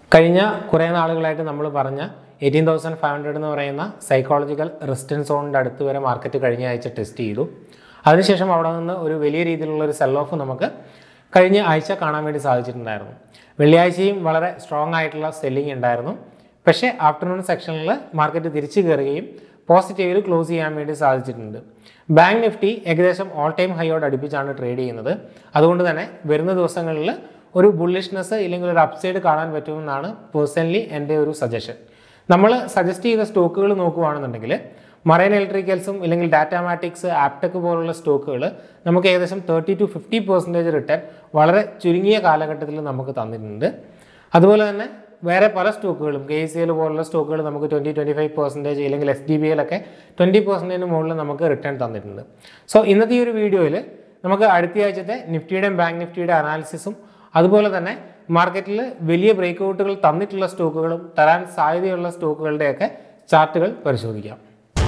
കഴിഞ്ഞ കുറേ നാളുകളായിട്ട് നമ്മൾ പറഞ്ഞ എയ്റ്റീൻ തൗസൻഡ് ഫൈവ് ഹൺഡ്രഡ് എന്ന് പറയുന്ന സൈക്കോളജിക്കൽ റെസിസ്റ്റൻസ് സോണിൻ്റെ അടുത്ത് വരെ മാർക്കറ്റ് കഴിഞ്ഞ ആഴ്ച ടെസ്റ്റ് ചെയ്തു അതിനുശേഷം അവിടെ നിന്ന് ഒരു വലിയ രീതിയിലുള്ള ഒരു സെൽ ഓഫ് നമുക്ക് കഴിഞ്ഞ ആഴ്ച കാണാൻ വേണ്ടി സാധിച്ചിട്ടുണ്ടായിരുന്നു വെള്ളിയാഴ്ചയും വളരെ സ്ട്രോങ് ആയിട്ടുള്ള സെല്ലിംഗ് ഉണ്ടായിരുന്നു പക്ഷേ ആഫ്റ്റർനൂൺ സെക്ഷനിൽ മാർക്കറ്റ് തിരിച്ചു കയറുകയും പോസിറ്റീവിൽ ക്ലോസ് ചെയ്യാൻ വേണ്ടി സാധിച്ചിട്ടുണ്ട് ബാങ്ക് നിഫ്റ്റി ഏകദേശം ഓൾ ടൈം ഹൈയോട് അടുപ്പിച്ചാണ് ട്രേഡ് ചെയ്യുന്നത് അതുകൊണ്ട് തന്നെ വരുന്ന ദിവസങ്ങളിൽ ഒരു ബുള്ളിഷ്നെസ് ഇല്ലെങ്കിൽ ഒരു അപ്സൈഡ് കാണാൻ പറ്റുമെന്നാണ് പേഴ്സണലി എൻ്റെ ഒരു സജഷൻ നമ്മൾ സജസ്റ്റ് ചെയ്ത സ്റ്റോക്കുകൾ നോക്കുകയാണെന്നുണ്ടെങ്കിൽ മറൈൻ ഇലക്ട്രിക്കൽസും ഇല്ലെങ്കിൽ ഡാറ്റാമാറ്റിക്സ് ആപ്ടെക് പോലുള്ള സ്റ്റോക്കുകൾ നമുക്ക് ഏകദേശം thirty to fifty percentage return വളരെ ചുരുങ്ങിയ കാലഘട്ടത്തിൽ നമുക്ക് തന്നിട്ടുണ്ട് അതുപോലെ തന്നെ വേറെ പല സ്റ്റോക്കുകളും കെ സി എൽ പോലുള്ള സ്റ്റോക്കുകൾ നമുക്ക് ട്വൻറ്റി ട്വൻറ്റി ഫൈവ് പെർസെൻറ്റേജ് അല്ലെങ്കിൽ എസ് ഡി ബി എല്ലൊക്കെ ട്വൻറ്റി പെർസെൻറ്റേജിന് മുകളിൽ നമുക്ക് റിട്ടേൺ തന്നിട്ടുണ്ട് സോ ഇന്നത്തെ ഈ ഒരു വീഡിയോയിൽ നമുക്ക് അടുത്ത ആഴ്ചത്തെ നിഫ്റ്റിയുടെയും ബാങ്ക് നിഫ്റ്റിയുടെ അനാലിസിസും അതുപോലെ തന്നെ മാർക്കറ്റിൽ വലിയ ബ്രേക്ക് ഔട്ടുകൾ തന്നിട്ടുള്ള സ്റ്റോക്കുകളും തരാൻ സാധ്യതയുള്ള സ്റ്റോക്കുകളുടെയൊക്കെ ചാർട്ടുകൾ പരിശോധിക്കാം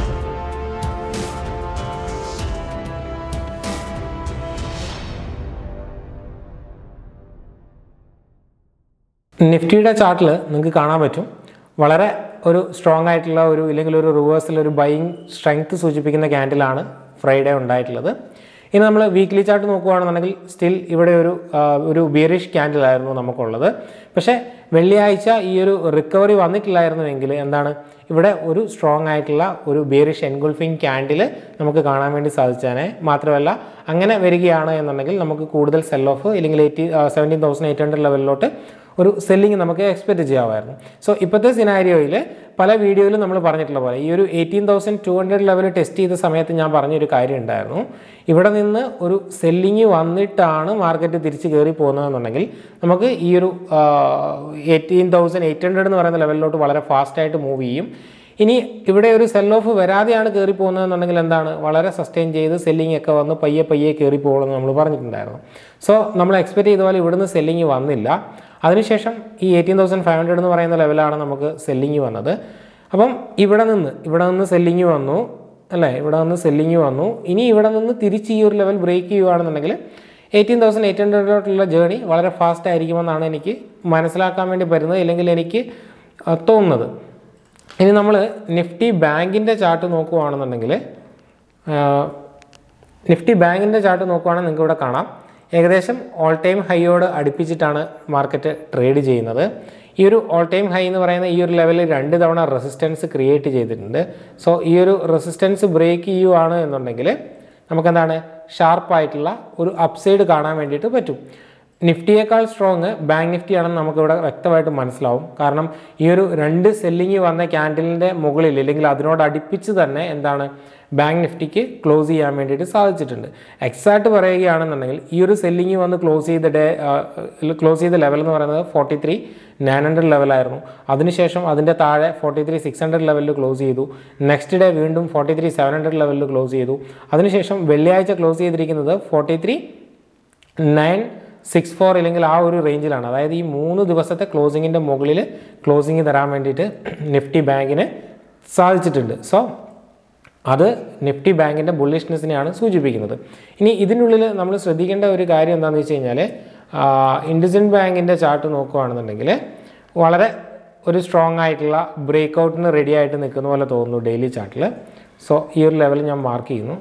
നിഫ്റ്റിയുടെ ചാർട്ടിൽ നിങ്ങൾക്ക് കാണാൻ പറ്റും വളരെ ഒരു സ്ട്രോങ് ആയിട്ടുള്ള ഒരു ഇല്ലെങ്കിൽ ഒരു റിവേഴ്സിൽ ഒരു ബൈങ് സ്ട്രെങ്ത് സൂചിപ്പിക്കുന്ന ക്യാൻഡിലാണ് ഫ്രൈഡേ ഉണ്ടായിട്ടുള്ളത് ഇനി നമ്മൾ വീക്ക്ലി ചാർട്ട് നോക്കുകയാണെന്നുണ്ടെങ്കിൽ സ്റ്റിൽ ഇവിടെ ഒരു ആ, ഒരു ബിയറിഷ് ക്യാൻഡിലായിരുന്നു നമുക്കുള്ളത് പക്ഷേ വെള്ളിയാഴ്ച ഈ ഒരു റിക്കവറി വന്നിട്ടില്ലായിരുന്നുവെങ്കിൽ എന്താണ് ഇവിടെ ഒരു സ്ട്രോങ് ആയിട്ടുള്ള ഒരു ബിയറിഷ് എൻഗുൾഫിങ് ക്യാൻഡിൽ നമുക്ക് കാണാൻ വേണ്ടി സാധിച്ചേനെ മാത്രമല്ല അങ്ങനെ വരികയാണ് എന്നുണ്ടെങ്കിൽ നമുക്ക് കൂടുതൽ സെൽ ഓഫ് ഇല്ലെങ്കിൽ eighty seventeen thousand eight hundred ലെവലിലോട്ട് ഒരു സെല്ലിങ് നമുക്ക് എക്സ്പെക്റ്റ് ചെയ്യാമായിരുന്നു സോ ഇപ്പോഴത്തെ സിനാരിയോയിൽ പല വീഡിയോയിലും നമ്മൾ പറഞ്ഞിട്ടുള്ള പോലെ ഈ ഒരു eighteen thousand two hundred level test ചെയ്ത സമയത്ത് ഞാൻ പറഞ്ഞൊരു കാര്യം ഉണ്ടായിരുന്നു ഇവിടെ നിന്ന് ഒരു സെല്ലിങ് വന്നിട്ടാണ് മാർക്കറ്റ് തിരിച്ച് കയറി പോകുന്നതെന്നുണ്ടെങ്കിൽ നമുക്ക് ഈ ഒരു എയ്റ്റീൻ തൗസൻഡ് എയ്റ്റ് ഹൺഡ്രഡ് എന്ന് പറയുന്ന ലെവലിലോട്ട് വളരെ ഫാസ്റ്റായിട്ട് മൂവ് ചെയ്യും ഇനി ഇവിടെ ഒരു സെൽ ഓഫ് വരാതെയാണ് കയറി പോകുന്നതെന്നുണ്ടെങ്കിൽ എന്താണ് വളരെ സസ്റ്റെയിൻ ചെയ്ത് സെല്ലിംഗ് ഒക്കെ വന്ന് പയ്യെ പയ്യെ കയറി പോകുമെന്ന് നമ്മൾ പറഞ്ഞിട്ടുണ്ടായിരുന്നു സോ നമ്മൾ എക്സ്പെക്ട് ചെയ്ത പോലെ ഇവിടുന്ന് സെല്ലിംഗ് വന്നില്ല അതിനുശേഷം ഈ എയ്റ്റീൻ തൗസൻഡ് ഫൈവ് ഹൺഡ്രഡ് എന്ന് പറയുന്ന ലെവലാണ് നമുക്ക് സെല്ലിംഗ് വന്നത് അപ്പം ഇവിടെ നിന്ന് ഇവിടെ നിന്ന് സെല്ലിംഗ് വന്നു അല്ലേ ഇവിടെ നിന്ന് സെല്ലിംഗ് വന്നു ഇനി ഇവിടെ നിന്ന് തിരിച്ച് ഈ ഒരു ലെവൽ ബ്രേക്ക് ചെയ്യുകയാണെന്നുണ്ടെങ്കിൽ എയ്റ്റീൻ തൗസൻഡ് എയ്റ്റ് ഹൺഡ്രഡിലോട്ടുള്ള ജേണി വളരെ ഫാസ്റ്റ് ആയിരിക്കുമെന്നാണ് എനിക്ക് മനസ്സിലാക്കാൻ വേണ്ടി വരുന്നത് ഇല്ലെങ്കിൽ എനിക്ക് ആ, തോന്നുന്നത് ഇനി നമ്മൾ നിഫ്റ്റി ബാങ്കിൻ്റെ ചാർട്ട് നോക്കുകയാണെന്നുണ്ടെങ്കിൽ ആ, നിഫ്റ്റി ബാങ്കിൻ്റെ ചാർട്ട് നോക്കുകയാണെങ്കിൽ നിങ്ങൾക്ക് ഇവിടെ കാണാം ഏകദേശം ഓൾ ടൈം ഹൈയോട് അടുപ്പിച്ചിട്ടാണ് മാർക്കറ്റ് ട്രേഡ് ചെയ്യുന്നത് ഈ ഒരു ഓൾ ടൈം ഹൈ എന്ന് പറയുന്ന ഈ ഒരു ലെവലിൽ രണ്ട് തവണ റെസിസ്റ്റൻസ് ക്രിയേറ്റ് ചെയ്തിട്ടുണ്ട് സോ ഈ ഒരു റെസിസ്റ്റൻസ് ബ്രേക്ക് ചെയ്യുവാണ് എന്നുണ്ടെങ്കിൽ നമുക്കെന്താണ് ഷാർപ്പായിട്ടുള്ള ഒരു അപ്സൈഡ് കാണാൻ വേണ്ടിയിട്ട് പറ്റും നിഫ്റ്റിയേക്കാൾ സ്ട്രോങ് ബാങ്ക് നിഫ്റ്റി ആണെന്ന് നമുക്കിവിടെ വ്യക്തമായിട്ട് മനസ്സിലാവും കാരണം ഈ ഒരു രണ്ട് സെല്ലിങ് വന്ന ക്യാൻഡിലിൻ്റെ മുകളിൽ അല്ലെങ്കിൽ അതിനോട് അടുപ്പിച്ച് തന്നെ എന്താണ് ബാങ്ക് നിഫ്റ്റിക്ക് ക്ലോസ് ചെയ്യാൻ വേണ്ടിയിട്ട് സാധിച്ചിട്ടുണ്ട് എക്സാക്ട് പറയുകയാണെന്നുണ്ടെങ്കിൽ ഈ ഒരു സെല്ലിങ് വന്ന് ക്ലോസ് ചെയ്ത ഡേ ക്ലോസ് ചെയ്ത ലെവൽ എന്ന് പറയുന്നത് ഫോർട്ടി ത്രീ നയൻ ഹൺഡ്രഡ് ലെവലായിരുന്നു അതിനുശേഷം അതിൻ്റെ താഴെ ഫോർട്ടി ത്രീ സിക്സ് ഹൺഡ്രഡ് ലെവലിൽ ക്ലോസ് ചെയ്തു നെക്സ്റ്റ് ഡേ വീണ്ടും ഫോർട്ടി ത്രീ സെവൻ ഹൺഡ്രഡ് ലെവലിൽ ക്ലോസ് ചെയ്തു അതിനുശേഷം വെള്ളിയാഴ്ച ക്ലോസ് ചെയ്തിരിക്കുന്നത് forty three nine six four ഇല്ലെങ്കിൽ ആ ഒരു റേഞ്ചിലാണ് അതായത് ഈ മൂന്ന് ദിവസത്തെ ക്ലോസിങ്ങിൻ്റെ മുകളിൽ ക്ലോസിങ് തരാൻ വേണ്ടിയിട്ട് നിഫ്റ്റി ബാങ്കിന് സാധിച്ചിട്ടുണ്ട് സോ അത് നിഫ്റ്റി ബാങ്കിൻ്റെ ബുള്ളിഷ്നെസ്സിനെയാണ് സൂചിപ്പിക്കുന്നത് ഇനി ഇതിനുള്ളിൽ നമ്മൾ ശ്രദ്ധിക്കേണ്ട ഒരു കാര്യം എന്താണെന്ന് വെച്ച് കഴിഞ്ഞാൽ ഇൻഡിസിൻ ബാങ്കിൻ്റെ ചാർട്ട് നോക്കുകയാണെന്നുണ്ടെങ്കിൽ വളരെ ഒരു സ്ട്രോങ് ആയിട്ടുള്ള ബ്രേക്ക് ഔട്ടിന് റെഡി ആയിട്ട് നിൽക്കുന്ന പോലെ തോന്നുന്നു ഡെയിലി ചാർട്ടിൽ സോ ഈ ഒരു ലെവൽ ഞാൻ മാർക്ക് ചെയ്യുന്നു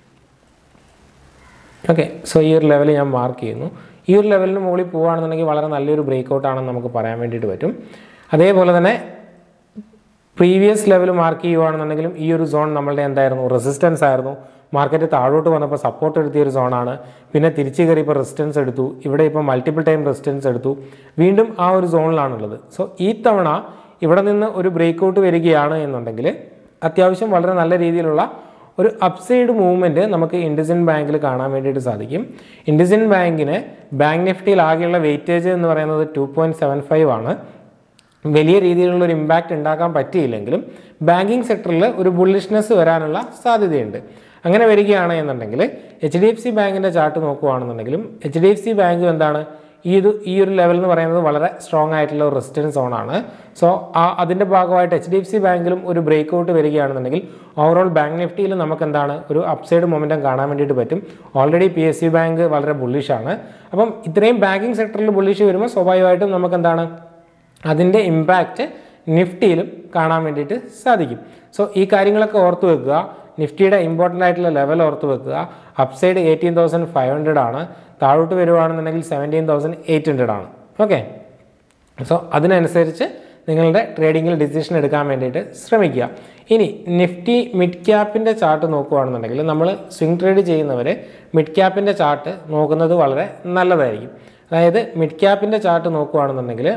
ഓക്കെ സോ ഈ ഒരു ലെവൽ ഞാൻ മാർക്ക് ചെയ്യുന്നു ഈ ഒരു ലെവലിന് മുകളിൽ പോവുകയാണെന്നുണ്ടെങ്കിൽ വളരെ നല്ലൊരു ബ്രേക്ക് ഔട്ടാണെന്ന് നമുക്ക് പറയാൻ വേണ്ടിയിട്ട് പറ്റും അതേപോലെ തന്നെ പ്രീവിയസ് ലെവൽ മാർക്ക് ചെയ്യുവാണെന്നുണ്ടെങ്കിലും ഈ ഒരു സോൺ നമ്മളുടെ എന്തായിരുന്നു റെസിസ്റ്റൻസ് ആയിരുന്നു മാർക്കറ്റ് താഴോട്ട് വന്നപ്പോൾ സപ്പോർട്ട് എടുത്തിയ ഒരു സോണാണ് പിന്നെ തിരിച്ചു കയറിയപ്പോൾ റെസിസ്റ്റൻസ് എടുത്തു ഇവിടെ ഇപ്പോൾ മൾട്ടിപ്പിൾ ടൈം റെസിസ്റ്റൻസ് എടുത്തു വീണ്ടും ആ ഒരു സോണിലാണുള്ളത് സോ ഈ തവണ ഇവിടെ നിന്ന് ഒരു ബ്രേക്ക് ഔട്ട് വരികയാണ് എന്നുണ്ടെങ്കിൽ അത്യാവശ്യം വളരെ നല്ല രീതിയിലുള്ള ഒരു അപ്സൈഡ് മൂവ്മെൻറ്റ് നമുക്ക് ഇൻഡിസിൻ ബാങ്കിൽ കാണാൻ വേണ്ടിയിട്ട് സാധിക്കും ഇൻഡിസിൻ ബാങ്കിന് ബാങ്ക് നിഫ്റ്റിയിൽ ആകെയുള്ള വെയിറ്റേജ് എന്ന് പറയുന്നത് ടു പോയിൻറ്റ് സെവൻ ഫൈവ് ആണ് വലിയ രീതിയിലുള്ള ഒരു ഇമ്പാക്റ്റ് ഉണ്ടാക്കാൻ പറ്റിയില്ലെങ്കിലും ബാങ്കിങ് സെക്ടറിൽ ഒരു ബുള്ളിഷ്നെസ് വരാനുള്ള സാധ്യതയുണ്ട് അങ്ങനെ വരികയാണ് എന്നുണ്ടെങ്കിൽ എച്ച് ഡി എഫ് സി ബാങ്കിൻ്റെ ചാർട്ട് നോക്കുകയാണെന്നുണ്ടെങ്കിലും എച്ച് ഡി എഫ് സി ബാങ്ക് എന്താണ് ഈ ഇത് ഈ ഒരു ലെവൽ എന്ന് പറയുന്നത് വളരെ സ്ട്രോങ് ആയിട്ടുള്ള ഒരു റെസിസ്റ്റൻസ് സോണാണ് സോ ആ അതിൻ്റെ ഭാഗമായിട്ട് എച്ച് ഡി എഫ് സി ബാങ്കിലും ഒരു ബ്രേക്ക് ഔട്ട് വരികയാണെന്നുണ്ടെങ്കിൽ ഓവറോൾ ബാങ്ക് നിഫ്റ്റിയിൽ നമുക്ക് എന്താണ് ഒരു അപ്സൈഡ് മൊമെൻറ്റം കാണാൻ വേണ്ടിയിട്ട് പറ്റും already P S C bank വളരെ ബുള്ളിഷാണ് അപ്പം ഇത്രയും ബാങ്കിങ് സെക്ടറിൽ ബുള്ളിഷ് വരുമ്പോൾ സ്വാഭാവികമായിട്ടും നമുക്ക് എന്താണ് അതിൻ്റെ ഇമ്പാക്റ്റ് നിഫ്റ്റിയിലും കാണാൻ വേണ്ടിയിട്ട് സാധിക്കും സോ ഈ കാര്യങ്ങളൊക്കെ ഓർത്ത് വെക്കുക നിഫ്റ്റിയുടെ ഇമ്പോർട്ടൻ്റ് ആയിട്ടുള്ള ലെവൽ ഓർത്ത് വെക്കുക upside eighteen thousand five hundred ആണ് താഴോട്ട് വരുവാണെന്നുണ്ടെങ്കിൽ സെവൻറ്റീൻ തൗസൻഡ് എയ്റ്റ് ഹൺഡ്രഡ് ആണ് ഓക്കെ സോ അതിനനുസരിച്ച് നിങ്ങളുടെ ട്രേഡിങ്ങിൽ ഡിസിഷൻ എടുക്കാൻ വേണ്ടിയിട്ട് ശ്രമിക്കുക ഇനി നിഫ്റ്റി മിഡ് ക്യാപ്പിൻ്റെ ചാർട്ട് നോക്കുകയാണെന്നുണ്ടെങ്കിൽ നമ്മൾ സ്വിംഗ് ട്രേഡ് ചെയ്യുന്നവർ മിഡ് ക്യാപ്പിൻ്റെ ചാർട്ട് നോക്കുന്നത് വളരെ നല്ലതായിരിക്കും അതായത് മിഡ് ക്യാപ്പിൻ്റെ ചാർട്ട് നോക്കുകയാണെന്നുണ്ടെങ്കിൽ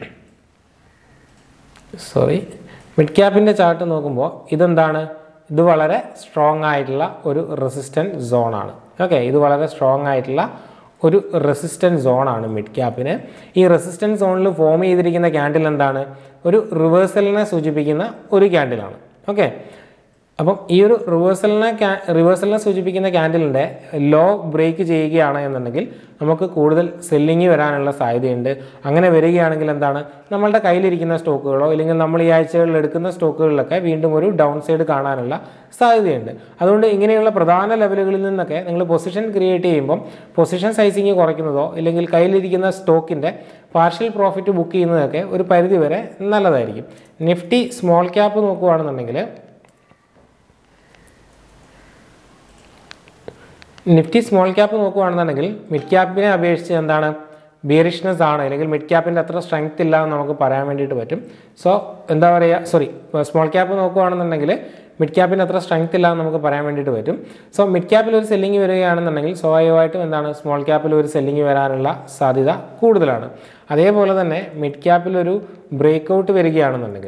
സോറി മിഡ് ക്യാപ്പിൻ്റെ ചാർട്ട് നോക്കുമ്പോൾ ഇതെന്താണ് ഇത് വളരെ സ്ട്രോങ് ആയിട്ടുള്ള ഒരു റെസിസ്റ്റൻറ്റ് സോണാണ് ഓക്കെ ഇത് വളരെ സ്ട്രോങ് ആയിട്ടുള്ള ഒരു റെസിസ്റ്റൻറ്റ് സോണാണ് മിഡ് ക്യാപ്പിന് ഈ റെസിസ്റ്റൻറ്റ് സോണിൽ ഫോം ചെയ്തിരിക്കുന്ന ക്യാൻഡിൽ എന്താണ് ഒരു റിവേഴ്സലിനെ സൂചിപ്പിക്കുന്ന ഒരു ക്യാൻഡിലാണ് ഓക്കെ അപ്പം ഈ ഒരു റിവേഴ്സലിനെ ക്യാ റിവേഴ്സലിനെ സൂചിപ്പിക്കുന്ന ക്യാൻഡിലിൻ്റെ ലോ ബ്രേക്ക് ചെയ്യുകയാണ് എന്നുണ്ടെങ്കിൽ നമുക്ക് കൂടുതൽ സെല്ലിങ് വരാനുള്ള സാധ്യതയുണ്ട് അങ്ങനെ വരികയാണെങ്കിൽ എന്താണ് നമ്മളുടെ കയ്യിലിരിക്കുന്ന സ്റ്റോക്കുകളോ അല്ലെങ്കിൽ നമ്മൾ ഈ ആഴ്ചകളിൽ എടുക്കുന്ന സ്റ്റോക്കുകളിലൊക്കെ വീണ്ടും ഒരു ഡൗൺ സൈഡ് കാണാനുള്ള സാധ്യതയുണ്ട് അതുകൊണ്ട് ഇങ്ങനെയുള്ള പ്രധാന ലെവലുകളിൽ നിന്നൊക്കെ നിങ്ങൾ പൊസിഷൻ ക്രിയേറ്റ് ചെയ്യുമ്പം പൊസിഷൻ സൈസിങ് കുറയ്ക്കുന്നതോ അല്ലെങ്കിൽ കയ്യിലിരിക്കുന്ന സ്റ്റോക്കിൻ്റെ പാർഷ്യൽ പ്രോഫിറ്റ് ബുക്ക് ചെയ്യുന്നതൊക്കെ ഒരു പരിധി വരെ നല്ലതായിരിക്കും നിഫ്റ്റി സ്മോൾ ക്യാപ്പ് നോക്കുകയാണെന്നുണ്ടെങ്കിൽ നിഫ്റ്റി സ്മോൾ ക്യാപ്പ് നോക്കുകയാണെന്നുണ്ടെങ്കിൽ മിഡ് ക്യാപ്പിനെ അപേക്ഷിച്ച് എന്താണ് ബിയറിഷ്നെസ് ആണ് അല്ലെങ്കിൽ മിഡ് ക്യാപ്പിൻ്റെ അത്ര സ്ട്രെങ്ത് ഇല്ല എന്ന് നമുക്ക് പറയാൻ വേണ്ടിയിട്ട് പറ്റും സോ എന്താ പറയുക സോറി സ്മോൾ ക്യാപ്പ് നോക്കുകയാണെന്നുണ്ടെങ്കിൽ മിഡ് ക്യാപ്പിന് അത്ര സ്ട്രെങ്ത് ഇല്ല എന്ന് നമുക്ക് പറയാൻ വേണ്ടിയിട്ട് പറ്റും സോ മിഡ് ക്യാപ്പിൽ ഒരു സെല്ലിംഗ് വരികയാണെന്നുണ്ടെങ്കിൽ സ്വാഭാവികമായിട്ടും എന്താണ് സ്മോൾ ക്യാപ്പിൽ ഒരു സെല്ലിംഗ് വരാനുള്ള സാധ്യത കൂടുതലാണ് അതേപോലെ തന്നെ മിഡ് ക്യാപ്പിൽ ഒരു ബ്രേക്ക് ഔട്ട് വരികയാണെന്നുണ്ടെങ്കിൽ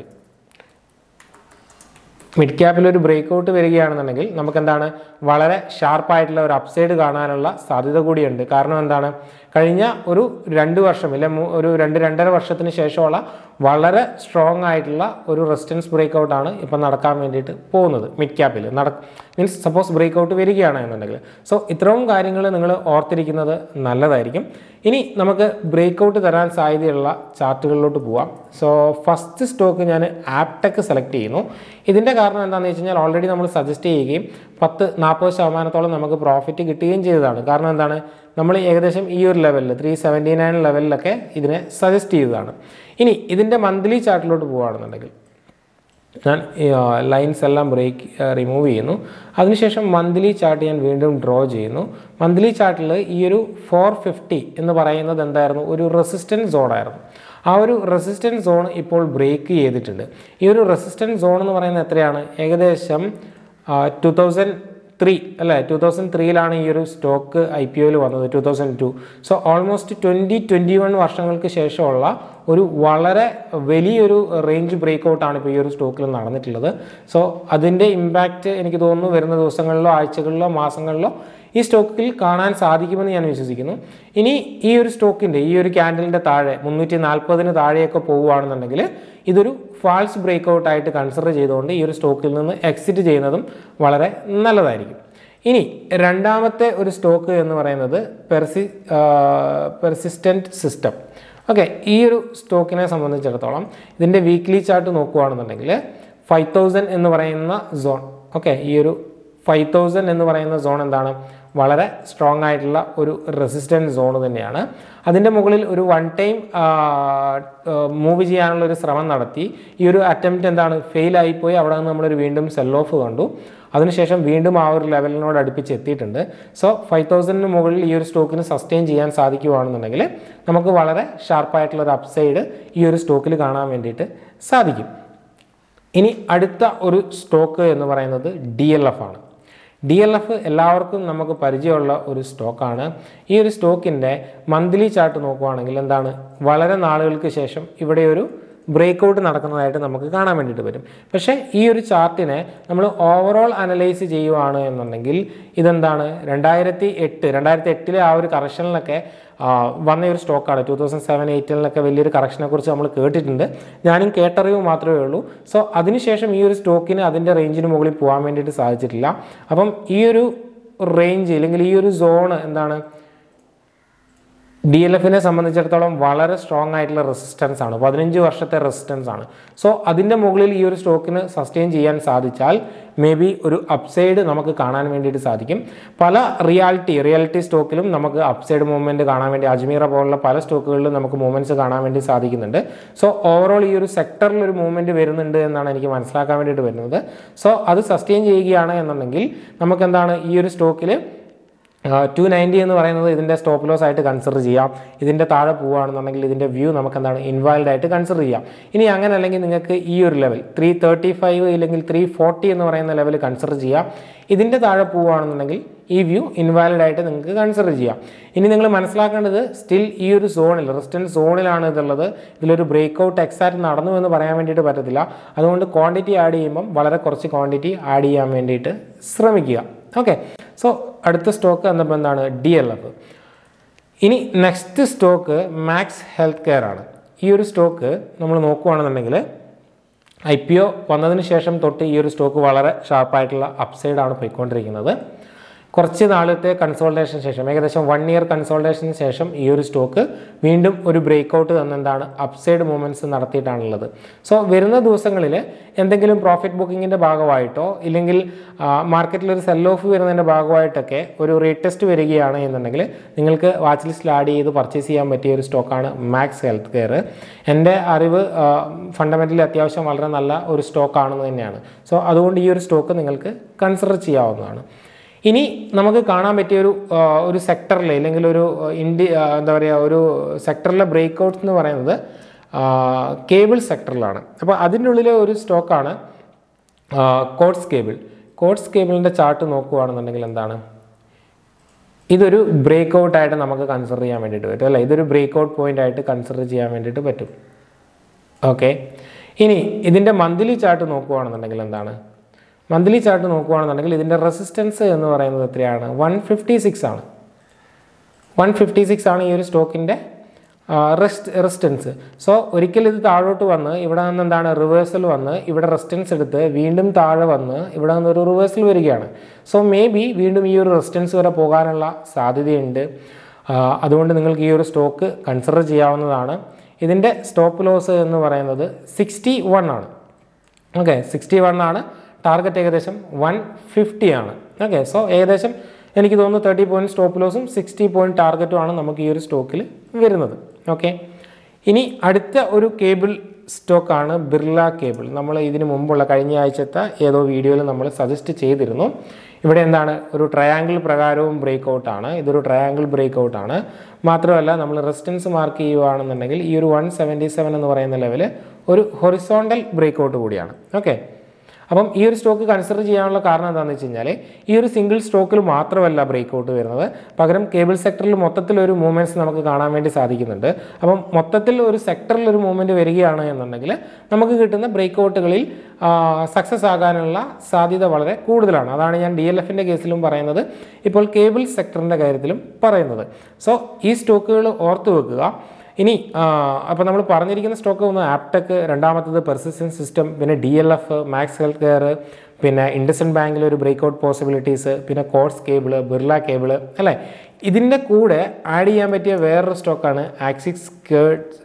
മിഡ് ക്യാപ്പിൽ ഒരു ബ്രേക്ക് ഔട്ട് വരികയാണെന്നുണ്ടെങ്കിൽ നമുക്ക് എന്താണ് വളരെ ഷാർപ്പായിട്ടുള്ള ഒരു അപ്സൈഡ് കാണാനുള്ള സാധ്യത കൂടിയുണ്ട് കാരണം എന്താണ് കഴിഞ്ഞ ഒരു രണ്ട് വർഷം ഇല്ല മൂ- ഒരു രണ്ട് രണ്ടര വർഷത്തിന് ശേഷമുള്ള വളരെ സ്ട്രോങ് ആയിട്ടുള്ള ഒരു റെസിസ്റ്റൻസ് ബ്രേക്ക് ഔട്ടാണ് ഇപ്പം നടക്കാൻ വേണ്ടിയിട്ട് പോകുന്നത് മിഡ് ക്യാപ്പിൽ നട മീൻസ് സപ്പോസ് ബ്രേക്ക് ഔട്ട് വരികയാണ് എന്നുണ്ടെങ്കിൽ സോ ഇത്രയും കാര്യങ്ങൾ നിങ്ങൾ ഓർത്തിരിക്കുന്നത് നല്ലതായിരിക്കും ഇനി നമുക്ക് ബ്രേക്ക് ഔട്ട് തരാൻ സാധ്യതയുള്ള ചാർട്ടുകളിലോട്ട് പോവാം സോ ഫസ്റ്റ് സ്റ്റോക്ക് ഞാൻ ആപ്ടെക് സെലക്ട് ചെയ്യുന്നു ഇതിൻ്റെ കാരണം എന്താണെന്ന് വെച്ച് കഴിഞ്ഞാൽ ഓൾറെഡി നമ്മൾ സജസ്റ്റ് ചെയ്യുകയും പത്ത് നാൽപ്പത് ശതമാനത്തോളം നമുക്ക് പ്രോഫിറ്റ് കിട്ടുകയും ചെയ്തതാണ് കാരണം എന്താണ് നമ്മൾ ഏകദേശം ഈ ഒരു ലെവലിൽ ത്രീ സെവൻറ്റി നയൻ ലെവലിലൊക്കെ ഇതിനെ സജസ്റ്റ് ചെയ്തതാണ് ഇനി ഇതിൻ്റെ മന്ത്ലി ചാർട്ടിലോട്ട് പോവുകയാണെന്നുണ്ടെങ്കിൽ ഞാൻ ലൈൻസ് എല്ലാം ബ്രേക്ക് റിമൂവ് ചെയ്യുന്നു അതിനുശേഷം മന്ത്ലി ചാർട്ട് ഞാൻ വീണ്ടും ഡ്രോ ചെയ്യുന്നു മന്ത്ലി ചാർട്ടിൽ ഈ ഒരു ഫോർ ഫിഫ്റ്റി എന്ന് പറയുന്നത് എന്തായിരുന്നു ഒരു റെസിസ്റ്റൻറ്റ് സോണായിരുന്നു ആ ഒരു റെസിസ്റ്റൻറ്റ് സോൺ ഇപ്പോൾ ബ്രേക്ക് ചെയ്തിട്ടുണ്ട് ഈ ഒരു റെസിസ്റ്റൻറ്റ് സോൺ എന്ന് പറയുന്നത് എത്രയാണ് ഏകദേശം ടു തൗസൻഡ് ത്രീ അല്ലേ ടു തൗസൻഡ് ത്രീയിലാണ് ഈ ഒരു സ്റ്റോക്ക് ഐ പി ഒയിൽ വന്നത് two thousand two so almost twenty twenty one വർഷങ്ങൾക്ക് ശേഷമുള്ള ഒരു വളരെ വലിയൊരു റേഞ്ച് ബ്രേക്ക് ഔട്ടാണ് ഇപ്പോൾ ഈ ഒരു സ്റ്റോക്കിൽ നടന്നിട്ടുള്ളത് സോ അതിൻ്റെ ഇമ്പാക്റ്റ് എനിക്ക് തോന്നുന്നു വരുന്ന ദിവസങ്ങളിലോ ആഴ്ചകളിലോ മാസങ്ങളിലോ ഈ സ്റ്റോക്കിൽ കാണാൻ സാധിക്കുമെന്ന് ഞാൻ വിശ്വസിക്കുന്നു ഇനി ഈ ഒരു സ്റ്റോക്കിൻ്റെ ഈ ഒരു ക്യാൻഡലിൻ്റെ താഴെ മുന്നൂറ്റി നാൽപ്പതിന് താഴെയൊക്കെ പോവുകയാണെന്നുണ്ടെങ്കിൽ ഇതൊരു ഫാൾസ് ബ്രേക്ക് ഔട്ട് ആയിട്ട് കൺസിഡർ ചെയ്തുകൊണ്ട് ഈ ഒരു സ്റ്റോക്കിൽ നിന്ന് എക്സിറ്റ് ചെയ്യുന്നതും വളരെ നല്ലതായിരിക്കും ഇനി രണ്ടാമത്തെ ഒരു സ്റ്റോക്ക് എന്ന് പറയുന്നത് പെർസി പെർസിസ്റ്റൻറ്റ് സിസ്റ്റം ഓക്കെ ഈ ഒരു സ്റ്റോക്കിനെ സംബന്ധിച്ചിടത്തോളം ഇതിൻ്റെ വീക്ക്ലി ചാർട്ട് നോക്കുകയാണെന്നുണ്ടെങ്കിൽ ഫൈവ് തൗസൻഡ് എന്ന് പറയുന്ന സോൺ ഓക്കെ ഈ ഒരു ഫൈവ് തൗസൻഡ് എന്ന് പറയുന്ന സോൺ എന്താണ് വളരെ സ്ട്രോങ് ആയിട്ടുള്ള ഒരു റെസിസ്റ്റൻറ്റ് സോൺ തന്നെയാണ് അതിൻ്റെ മുകളിൽ ഒരു വൺ ടൈം മൂവ് ചെയ്യാനുള്ള ഒരു ശ്രമം നടത്തി ഈ ഒരു അറ്റംപ്റ്റ് എന്താണ് ഫെയിൽ ആയിപ്പോയി അവിടെ നിന്ന് നമ്മളൊരു വീണ്ടും സെൽ ഓഫ് കണ്ടു അതിനുശേഷം വീണ്ടും ആ ഒരു ലെവലിനോട് അടുപ്പിച്ച് എത്തിയിട്ടുണ്ട് സോ ഫൈവ് തൗസൻഡിന് മുകളിൽ ഈ ഒരു സ്റ്റോക്കിന് സസ്റ്റെയിൻ ചെയ്യാൻ സാധിക്കുകയാണെന്നുണ്ടെങ്കിൽ നമുക്ക് വളരെ ഷാർപ്പായിട്ടുള്ള ഒരു അപ്സൈഡ് ഈ ഒരു സ്റ്റോക്കിൽ കാണാൻ വേണ്ടിയിട്ട് സാധിക്കും ഇനി അടുത്ത ഒരു സ്റ്റോക്ക് എന്ന് പറയുന്നത് ഡി എൽ എഫ് ആണ് ഡി എൽ എഫ് എല്ലാവർക്കും നമുക്ക് പരിചയമുള്ള ഒരു സ്റ്റോക്കാണ് ഈ ഒരു സ്റ്റോക്കിൻ്റെ മന്ത്ലി ചാർട്ട് നോക്കുവാണെങ്കിൽ എന്താണ് വളരെ നാളുകൾക്ക് ശേഷം ഇവിടെ ഒരു ബ്രേക്ക് ഔട്ട് നടക്കുന്നതായിട്ട് നമുക്ക് കാണാൻ വേണ്ടിയിട്ട് പറ്റും പക്ഷേ ഈ ഒരു ചാർട്ടിനെ നമ്മൾ ഓവറോൾ അനലൈസ് ചെയ്യുവാണ് എന്നുണ്ടെങ്കിൽ ഇതെന്താണ് രണ്ടായിരത്തി എട്ട് രണ്ടായിരത്തി എട്ടിലെ ആ ഒരു കറക്ഷനിലൊക്കെ ആ, വന്ന ഒരു സ്റ്റോക്കാണ് ടൂ തൗസൻഡ് സെവൻ എയ്റ്റിലൊക്കെ വലിയൊരു കറക്ഷനെ കുറിച്ച് നമ്മൾ കേട്ടിട്ടുണ്ട് ഞാനും കേട്ടറിവ് മാത്രമേ ഉള്ളൂ സോ അതിനുശേഷം ഈ ഒരു സ്റ്റോക്കിന് അതിൻ്റെ റേഞ്ചിന് മുകളിൽ പോകാൻ വേണ്ടിയിട്ട് സാധിച്ചിട്ടില്ല അപ്പം ഈ ഒരു റേഞ്ച് അല്ലെങ്കിൽ ഈ ഒരു സോണ് എന്താണ് ഡി എൽ എഫിനെ സംബന്ധിച്ചിടത്തോളം വളരെ സ്ട്രോങ് ആയിട്ടുള്ള റെസിസ്റ്റൻസ് ആണ് പതിനഞ്ച് വർഷത്തെ റെസിസ്റ്റൻസ് ആണ് സോ അതിൻ്റെ മുകളിൽ ഈ ഒരു സ്റ്റോക്കിന് സസ്റ്റെയിൻ ചെയ്യാൻ സാധിച്ചാൽ മേ ബി ഒരു അപ്സൈഡ് നമുക്ക് കാണാൻ വേണ്ടിയിട്ട് സാധിക്കും പല റിയാലിറ്റി റിയാലിറ്റി സ്റ്റോക്കിലും നമുക്ക് അപ്സൈഡ് മൂവ്മെൻറ്റ് കാണാൻ വേണ്ടി അജ്മീറ പോലുള്ള പല സ്റ്റോക്കുകളിലും നമുക്ക് മൂവ്മെൻറ്റ്സ് കാണാൻ വേണ്ടി സാധിക്കുന്നുണ്ട് സോ ഓവറോൾ ഈ ഒരു സെക്ടറിൽ ഒരു മൂവ്മെൻറ്റ് വരുന്നുണ്ട് എന്നാണ് എനിക്ക് മനസ്സിലാക്കാൻ വേണ്ടിയിട്ട് വരുന്നത് സോ അത് സസ്റ്റെയിൻ ചെയ്യുകയാണ് എന്നുണ്ടെങ്കിൽ നമുക്ക് എന്താണ് ഈ ഒരു സ്റ്റോക്കിൽ ടു നയൻറ്റി എന്ന് പറയുന്നത് ഇതിൻ്റെ സ്റ്റോപ്പ് ലോസ് ആയിട്ട് കൺസിഡർ ചെയ്യാം ഇതിൻ്റെ താഴെ പോവുകയാണെന്നുണ്ടെങ്കിൽ ഇതിൻ്റെ വ്യൂ നമുക്ക് എന്താണ് ഇൻവാൽഡ് ആയിട്ട് കൺസിഡർ ചെയ്യാം ഇനി അങ്ങനെ അല്ലെങ്കിൽ നിങ്ങൾക്ക് ഈ ഒരു ലെവൽ ത്രീ തേർട്ടി ഫൈവ് ഇല്ലെങ്കിൽ ത്രീ ഫോർട്ടി എന്ന് പറയുന്ന ലെവൽ കൺസിഡർ ചെയ്യാം ഇതിൻ്റെ താഴെ പോവുകയാണെന്നുണ്ടെങ്കിൽ ഈ വ്യൂ ഇൻവാലിഡ് ആയിട്ട് നിങ്ങൾക്ക് കൺസിഡർ ചെയ്യാം ഇനി നിങ്ങൾ മനസ്സിലാക്കേണ്ടത് സ്റ്റിൽ ഈ ഒരു സോണിൽ റെസിസ്റ്റൻസ് സോണിലാണ് ഇതുള്ളത് ഇതിലൊരു ബ്രേക്ക് ഔട്ട് എക്സാക്ട് നടന്നു എന്ന് പറയാൻ വേണ്ടിയിട്ട് പറ്റത്തില്ല അതുകൊണ്ട് ക്വാണ്ടിറ്റി ആഡ് ചെയ്യുമ്പം വളരെ കുറച്ച് ക്വാണ്ടിറ്റി ആഡ് ചെയ്യാൻ വേണ്ടിയിട്ട് ശ്രമിക്കുക ഓക്കെ സോ അടുത്ത സ്റ്റോക്ക് എന്നപ്പോൾ എന്താണ് ഡി എൽ എഫ് ഇനി next stock Max Healthcare ആണ് ഈ ഒരു സ്റ്റോക്ക് നമ്മൾ നോക്കുകയാണെന്നുണ്ടെങ്കിൽ ഐ പി ഒ വന്നതിന് ശേഷം തൊട്ട് ഈ ഒരു സ്റ്റോക്ക് വളരെ ഷാർപ്പായിട്ടുള്ള അപ്സൈഡാണ് പോയിക്കൊണ്ടിരിക്കുന്നത് കുറച്ച് നാളത്തെ കൺസോൾട്ടേഷന് ശേഷം ഏകദേശം വൺ ഇയർ കൺസോൾട്ടേഷന് ശേഷം ഈ ഒരു സ്റ്റോക്ക് വീണ്ടും ഒരു ബ്രേക്ക് ഔട്ട് തന്നെന്താണ് അപ്സൈഡ് മൂവ്മെൻറ്റ്സ് നടത്തിയിട്ടാണുള്ളത് സോ വരുന്ന ദിവസങ്ങളിൽ എന്തെങ്കിലും പ്രോഫിറ്റ് ബുക്കിങ്ങിൻ്റെ ഭാഗമായിട്ടോ ഇല്ലെങ്കിൽ മാർക്കറ്റിൽ ഒരു സെൽ ഓഫ് വരുന്നതിൻ്റെ ഭാഗമായിട്ടൊക്കെ ഒരു റീടെസ്റ്റ് വരികയാണ് എന്നുണ്ടെങ്കിൽ നിങ്ങൾക്ക് വാച്ച് ലിസ്റ്റിൽ ആഡ് ചെയ്ത് പർച്ചേസ് ചെയ്യാൻ പറ്റിയ ഒരു സ്റ്റോക്കാണ് മാക്സ് ഹെൽത്ത് കെയർ എൻ്റെ അറിവ് ഫണ്ടമെൻ്റലി അത്യാവശ്യം വളരെ നല്ല ഒരു സ്റ്റോക്കാണെന്ന് തന്നെയാണ് സോ അതുകൊണ്ട് ഈ ഒരു സ്റ്റോക്ക് നിങ്ങൾക്ക് കൺസിഡർ ചെയ്യാവുന്നതാണ് ഇനി നമുക്ക് കാണാൻ പറ്റിയ ഒരു ആ, ഒരു സെക്ടറിൽ അല്ലെങ്കിൽ ഒരു ഇന്ത്യ ആ, എന്താ പറയുക ഒരു സെക്ടറിലെ ബ്രേക്ക് ഔട്ട്സ് എന്ന് പറയുന്നത് കേബിൾ സെക്ടറിലാണ് അപ്പോൾ അതിൻ്റെ ഉള്ളിലെ ഒരു സ്റ്റോക്കാണ് കോട്സ് കേബിൾ കോട്സ് കേബിളിൻ്റെ ചാർട്ട് നോക്കുകയാണെന്നുണ്ടെങ്കിൽ എന്താണ് ഇതൊരു ബ്രേക്ക് ഔട്ട് ആയിട്ട് നമുക്ക് കൺസിഡർ ചെയ്യാൻ വേണ്ടിയിട്ട് പറ്റും അല്ലേ ഇതൊരു ബ്രേക്ക് ഔട്ട് പോയിന്റ് ആയിട്ട് കൺസിഡർ ചെയ്യാൻ വേണ്ടിയിട്ട് പറ്റും ഓക്കെ ഇനി ഇതിൻ്റെ മന്ത്ലി ചാർട്ട് നോക്കുകയാണെന്നുണ്ടെങ്കിൽ എന്താണ് മന്ത്ലി ചാർട്ട് നോക്കുകയാണെന്നുണ്ടെങ്കിൽ ഇതിൻ്റെ റെസിസ്റ്റൻസ് എന്ന് പറയുന്നത് എത്രയാണ് വൺ ഫിഫ്റ്റി സിക്സ് ആണ് വൺ ഫിഫ്റ്റി സിക്സ് ആണ് ഈ ഒരു സ്റ്റോക്കിൻ്റെ റെസ്റ്റ് റെസിസ്റ്റൻസ് സോ ഒരിക്കൽ ഇത് താഴോട്ട് വന്ന് ഇവിടെ നിന്ന് എന്താണ് റിവേഴ്സൽ വന്ന് ഇവിടെ റെസിസ്റ്റൻസ് എടുത്ത് വീണ്ടും താഴെ വന്ന് ഇവിടെ നിന്ന് ഒരു റിവേഴ്സൽ വരികയാണ് സോ മേ ബി വീണ്ടും ഈ ഒരു റെസിസ്റ്റൻസ് വരെ പോകാനുള്ള സാധ്യതയുണ്ട് ആ, അതുകൊണ്ട് നിങ്ങൾക്ക് ഈ ഒരു സ്റ്റോക്ക് കൺസിഡർ ചെയ്യാവുന്നതാണ് ഇതിൻ്റെ സ്റ്റോപ്പ് ലോസ് എന്ന് പറയുന്നത് സിക്സ്റ്റി വൺ ആണ് ഓക്കെ സിക്സ്റ്റി വൺ ആണ് ടാർഗറ്റ് ഏകദേശം വൺ ഫിഫ്റ്റി ആണ് ഓക്കെ സോ ഏകദേശം എനിക്ക് തോന്നുന്നു തേർട്ടി പോയിൻറ്റ് സ്റ്റോപ്പ് ലോസും സിക്സ്റ്റി പോയിൻറ്റ് ടാർഗറ്റും ആണ് നമുക്ക് ഈ ഒരു സ്റ്റോക്കിൽ വരുന്നത് ഓക്കെ ഇനി അടുത്ത ഒരു കേബിൾ സ്റ്റോക്കാണ് ബിർള കേബിൾ നമ്മൾ ഇതിന് മുമ്പുള്ള കഴിഞ്ഞ ആഴ്ചത്തെ ഏതോ വീഡിയോയിൽ നമ്മൾ സജസ്റ്റ് ചെയ്തിരുന്നു ഇവിടെ എന്താണ് ഒരു ട്രയാങ്കിൾ പ്രകാരവും ബ്രേക്ക് ഔട്ടാണ് ഇതൊരു ട്രയാങ്കിൾ ബ്രേക്ക് ഔട്ടാണ് മാത്രമല്ല നമ്മൾ റെസിസ്റ്റൻസ് മാർക്ക് ചെയ്യുകയാണെന്നുണ്ടെങ്കിൽ ഈ ഒരു വൺ സെവൻറ്റി സെവൻ എന്ന് പറയുന്ന ലെവൽ ഒരു ഹൊറിസോണ്ടൽ ബ്രേക്ക് ഔട്ട് കൂടിയാണ് ഓക്കെ അപ്പം ഈ ഒരു സ്റ്റോക്ക് കൺസിഡർ ചെയ്യാനുള്ള കാരണം എന്താണെന്ന് വെച്ച് കഴിഞ്ഞാൽ ഈ ഒരു സിംഗിൾ സ്റ്റോക്കിൽ മാത്രമല്ല ബ്രേക്ക് ഔട്ട് വരുന്നത് പകരം കേബിൾ സെക്ടറിൽ മൊത്തത്തിൽ ഒരു മൂവ്മെൻറ്റ്സ് നമുക്ക് കാണാൻ വേണ്ടി സാധിക്കുന്നുണ്ട് അപ്പം മൊത്തത്തിൽ ഒരു സെക്ടറിൽ ഒരു മൂവ്മെൻറ്റ് വരികയാണ് എന്നുണ്ടെങ്കിൽ നമുക്ക് കിട്ടുന്ന ബ്രേക്ക് ഔട്ടുകളിൽ സക്സസ് ആകാനുള്ള സാധ്യത വളരെ കൂടുതലാണ് അതാണ് ഞാൻ ഡി എൽ എഫിൻ്റെ കേസിലും പറയുന്നത് ഇപ്പോൾ കേബിൾ സെക്ടറിൻ്റെ കാര്യത്തിലും പറയുന്നത് സോ ഈ സ്റ്റോക്കുകൾ ഓർത്ത് വെക്കുക ഇനി അപ്പോൾ നമ്മൾ പറഞ്ഞിരിക്കുന്ന സ്റ്റോക്ക് ഒന്ന് ആപ്ടെക് രണ്ടാമത്തത് പെർസിസ്റ്റൻസ് സിസ്റ്റം പിന്നെ ഡി എൽ എഫ് മാക്സ് ഹെൽത്ത് കെയർ പിന്നെ ഇൻഡസൻ ബാങ്കിൽ ഒരു ബ്രേക്ക് ഔട്ട് പോസിബിലിറ്റീസ് പിന്നെ കോഴ്സ് കേബിള് ബിർള കേബിള് അല്ലേ ഇതിൻ്റെ കൂടെ ആഡ് ചെയ്യാൻ പറ്റിയ വേറൊരു സ്റ്റോക്കാണ് ആക്സിസ് കേർഡ്സ്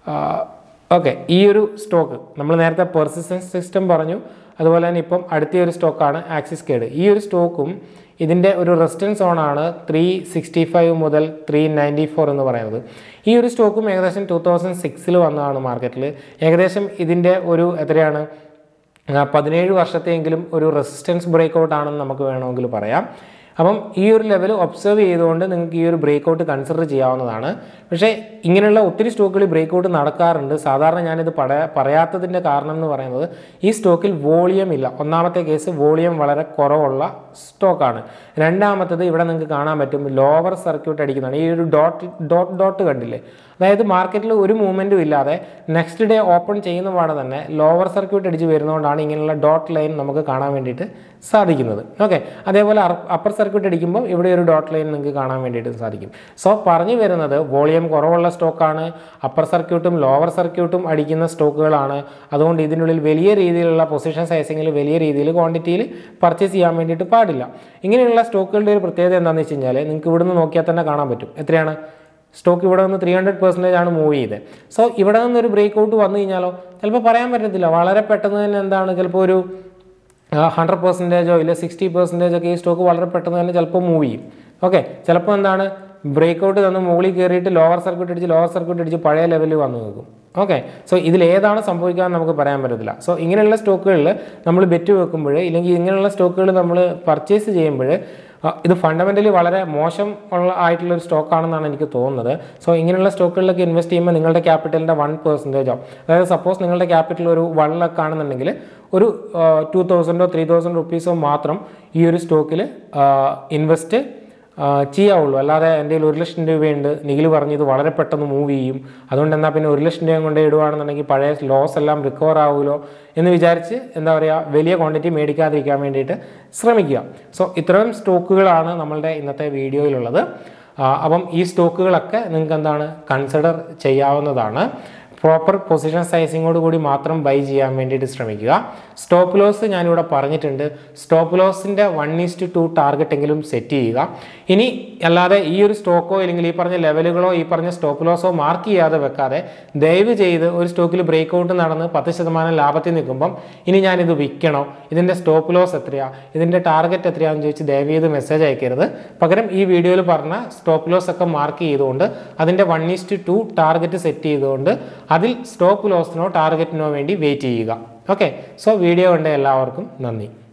ഓക്കെ ഈ ഒരു സ്റ്റോക്ക് നമ്മൾ നേരത്തെ പെർസിസ്റ്റൻസ് സിസ്റ്റം പറഞ്ഞു അതുപോലെ തന്നെ ഇപ്പം അടുത്ത ഒരു സ്റ്റോക്കാണ് ആക്സിസ് കേഡ് ഈ ഒരു സ്റ്റോക്കും ഇതിൻ്റെ ഒരു റെസിസ്റ്റൻസ് സോണാണ് ത്രീ സിക്സ്റ്റി ഫൈവ് മുതൽ ത്രീ നയൻറ്റി ഫോർ എന്ന് പറയുന്നത് ഈ ഒരു സ്റ്റോക്കും ഏകദേശം ടു തൗസൻഡ് സിക്സിൽ വന്നതാണ് മാർക്കറ്റിൽ ഏകദേശം ഇതിൻ്റെ ഒരു എത്രയാണ് ആ, പതിനേഴ് വർഷത്തെയെങ്കിലും ഒരു റെസിസ്റ്റൻസ് ബ്രേക്ക് ഔട്ട് ആണെന്ന് നമുക്ക് വേണമെങ്കിൽ പറയാം അപ്പം ഈ ഒരു ലെവൽ ഒബ്സർവ് ചെയ്തുകൊണ്ട് നിങ്ങൾക്ക് ഈ ഒരു ബ്രേക്ക് ഔട്ട് കൺസിഡർ ചെയ്യാവുന്നതാണ് പക്ഷേ ഇങ്ങനെയുള്ള ഒത്തിരി സ്റ്റോക്കുകൾ ബ്രേക്ക് ഔട്ട് നടക്കാറുണ്ട് സാധാരണ ഞാനിത് പറയാ പറയാത്തതിൻ്റെ കാരണം എന്ന് പറയുന്നത് ഈ സ്റ്റോക്കിൽ വോളിയം ഇല്ല ഒന്നാമത്തെ കേസ് വോളിയം വളരെ കുറവുള്ള സ്റ്റോക്കാണ് രണ്ടാമത്തത് ഇവിടെ നിങ്ങൾക്ക് കാണാൻ പറ്റും ലോവർ സർക്യൂട്ട് അടിക്കുന്നതാണ് ഈ ഒരു ഡോട്ട് ഡോട്ട് ഡോട്ട് കണ്ടില്ലേ അതായത് മാർക്കറ്റിൽ ഒരു മൂവ്മെൻറ്റും ഇല്ലാതെ നെക്സ്റ്റ് ഡേ ഓപ്പൺ ചെയ്യുന്ന പാടെ തന്നെ ലോവർ സർക്യൂട്ട് അടിച്ച് വരുന്നതുകൊണ്ടാണ് ഇങ്ങനെയുള്ള ഡോട്ട് ലൈൻ നമുക്ക് കാണാൻ വേണ്ടിയിട്ട് സാധിക്കുന്നത് ഓക്കെ അതേപോലെ അപ്പർ സർക്യൂട്ട് അടിക്കുമ്പോൾ ഇവിടെ ഒരു ഡോട്ട് ലൈൻ നിങ്ങൾക്ക് കാണാൻ വേണ്ടിയിട്ട് സാധിക്കും സോ പറഞ്ഞു വരുന്നത് വോളിയം കുറവുള്ള സ്റ്റോക്കാണ് അപ്പർ സർക്യൂട്ടും ലോവർ സർക്യൂട്ടും അടിക്കുന്ന സ്റ്റോക്കുകളാണ് അതുകൊണ്ട് ഇതിനുള്ളിൽ വലിയ രീതിയിലുള്ള പൊസിഷൻ സൈസിങ്ങിൽ വലിയ രീതിയിൽ ക്വാണ്ടിറ്റിയിൽ പർച്ചേസ് ചെയ്യാൻ വേണ്ടിയിട്ട് പാടില്ല ഇങ്ങനെയുള്ള സ്റ്റോക്കുകളുടെ ഒരു പ്രത്യേകത എന്താണെന്ന് വെച്ച് കഴിഞ്ഞാൽ നിങ്ങൾക്ക് ഇവിടുന്ന് നോക്കിയാൽ തന്നെ കാണാൻ പറ്റും എത്രയാണ് സ്റ്റോക്ക് ഇവിടെ നിന്ന് ത്രീ ഹൺഡ്രഡ് പെർസെൻറ്റേജ് ആണ് മൂവ് ചെയ്തത് സോ ഇവിടെ നിന്നൊരു ബ്രേക്ക് ഔട്ട് വന്നു കഴിഞ്ഞാലോ ചിലപ്പോൾ പറയാൻ പറ്റത്തില്ല വളരെ പെട്ടെന്ന് തന്നെ എന്താണ് ചിലപ്പോൾ ഒരു ഹൺഡ്രഡ് പെർസെൻറ്റേജോ ഇല്ല സിക്സ്റ്റി പെർസെൻറ്റേജ് ഒക്കെ ഈ സ്റ്റോക്ക് വളരെ പെട്ടെന്ന് തന്നെ ചിലപ്പോൾ മൂവ് ചെയ്യും ഓക്കെ ചിലപ്പോൾ എന്താണ് ബ്രേക്ക് ഔട്ട് തന്ന് മുകളിൽ കയറിയിട്ട് ലോവർ സർക്യൂട്ട് അടിച്ച് ലോവർ സർക്യൂട്ട് അടിച്ച് പഴയ ലെവലിൽ വന്നു നിൽക്കും ഓക്കെ സോ ഇതിൽ ഏതാണ് സംഭവിക്കാമെന്ന് നമുക്ക് പറയാൻ പറ്റത്തില്ല സോ ഇങ്ങനെയുള്ള സ്റ്റോക്കുകളിൽ നമ്മൾ ബെറ്റ് വെക്കുമ്പോൾ ഇല്ലെങ്കിൽ ഇങ്ങനെയുള്ള സ്റ്റോക്കുകൾ നമ്മൾ പർച്ചേസ് ചെയ്യുമ്പോൾ ഇത് ഫണ്ടമെൻ്റലി വളരെ മോശം ഉള്ള ആയിട്ടുള്ള ഒരു സ്റ്റോക്കാണെന്നാണ് എനിക്ക് തോന്നുന്നത് സോ ഇങ്ങനെയുള്ള സ്റ്റോക്കുകളിലൊക്കെ ഇൻവെസ്റ്റ് ചെയ്യുമ്പോൾ നിങ്ങളുടെ ക്യാപിറ്റലിൻ്റെ വൺ പെർസെൻറ്റേജോ അതായത് സപ്പോസ് നിങ്ങളുടെ ക്യാപിറ്റൽ ഒരു വൺ ലാക്ക് ആണെന്നുണ്ടെങ്കിൽ ഒരു ടു തൗസൻഡോ ത്രീ തൗസൻഡ് റുപ്പീസോ മാത്രം ഈ ഒരു സ്റ്റോക്കിൽ ഇൻവെസ്റ്റ് ചെയ്യാവുള്ളൂ അല്ലാതെ എൻ്റെ കയ്യിൽ ഒരു ലക്ഷം രൂപയുണ്ട് നിഖിൽ പറഞ്ഞ് ഇത് വളരെ പെട്ടെന്ന് മൂവ് ചെയ്യും അതുകൊണ്ട് എന്നാൽ പിന്നെ ഒരു ലക്ഷം രൂപ കൊണ്ട് ഇടുവാണെന്നുണ്ടെങ്കിൽ പഴയ ലോസ് എല്ലാം റിക്കവർ ആവുമല്ലോ എന്ന് വിചാരിച്ച് എന്താ പറയുക വലിയ ക്വാണ്ടിറ്റി മേടിക്കാതിരിക്കാൻ വേണ്ടിയിട്ട് ശ്രമിക്കുക സോ ഇത്രയും സ്റ്റോക്കുകളാണ് നമ്മളുടെ ഇന്നത്തെ വീഡിയോയിലുള്ളത് അപ്പം ഈ സ്റ്റോക്കുകളൊക്കെ നിങ്ങൾക്ക് എന്താണ് കൺസിഡർ ചെയ്യാവുന്നതാണ് പ്രോപ്പർ പൊസിഷൻ സൈസിങ്ങോട് കൂടി മാത്രം ബൈ ചെയ്യാൻ വേണ്ടിയിട്ട് ശ്രമിക്കുക സ്റ്റോപ്പ് ലോസ് ഞാനിവിടെ പറഞ്ഞിട്ടുണ്ട് സ്റ്റോപ്പ് ലോസിൻ്റെ വൺ ഈസ്റ്റ് ടു ടാർഗറ്റ് എങ്കിലും സെറ്റ് ചെയ്യുക ഇനി അല്ലാതെ ഈ ഒരു സ്റ്റോക്കോ അല്ലെങ്കിൽ ഈ പറഞ്ഞ ലെവലുകളോ ഈ പറഞ്ഞ സ്റ്റോപ്പ് ലോസോ മാർക്ക് ചെയ്യാതെ വെക്കാതെ ദയവ് ചെയ്ത് ഒരു സ്റ്റോക്കിൽ ബ്രേക്ക് ഔട്ട് നടന്ന് പത്ത് ശതമാനം ലാഭത്തിൽ നിൽക്കുമ്പം ഇനി ഞാനിത് വിൽക്കണോ ഇതിൻ്റെ സ്റ്റോപ്പ് ലോസ് എത്രയാ ഇതിൻ്റെ ടാർഗറ്റ് എത്രയാണെന്ന് ചോദിച്ച് ദയവ് ചെയ്ത് മെസ്സേജ് അയക്കരുത് പകരം ഈ വീഡിയോയിൽ പറഞ്ഞ സ്റ്റോപ്പ് ലോസ് ഒക്കെ മാർക്ക് ചെയ്തുകൊണ്ട് അതിൻ്റെ one is to two target set ചെയ്തുകൊണ്ട് അതിൽ സ്റ്റോപ്പ് ലോസിനോ ടാർഗറ്റിനോ വേണ്ടി വെയിറ്റ് ചെയ്യുക ഓക്കെ സോ വീഡിയോ കണ്ട എല്ലാവർക്കും നന്ദി